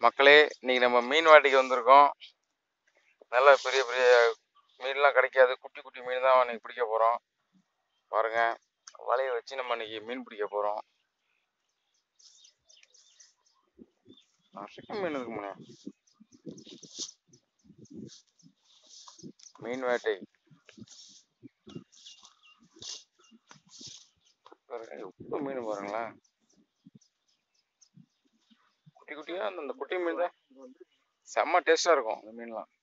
மக்களே இன்னைக்கு நம்ம மீன் வாட்டிக்கு வந்திருக்கோம் நல்ல பெரிய பெரிய மீன்லாம் கிடைக்காது குட்டி குட்டி மீன் தான் இன்னைக்கு பிடிக்க போகிறோம் பாருங்க வலையை வச்சு நம்ம இன்னைக்கு மீன் பிடிக்க போகிறோம் நிறைய மீன் இருக்குமுண்ணே மீன் வேட்டை பாருங்க உப்பு மீன் பாருங்களேன் குட்டி குட்டியா அந்த அந்த குட்டி மீன் தான் செம்ம டேஸ்டா இருக்கும் அந்த மீன்லாம்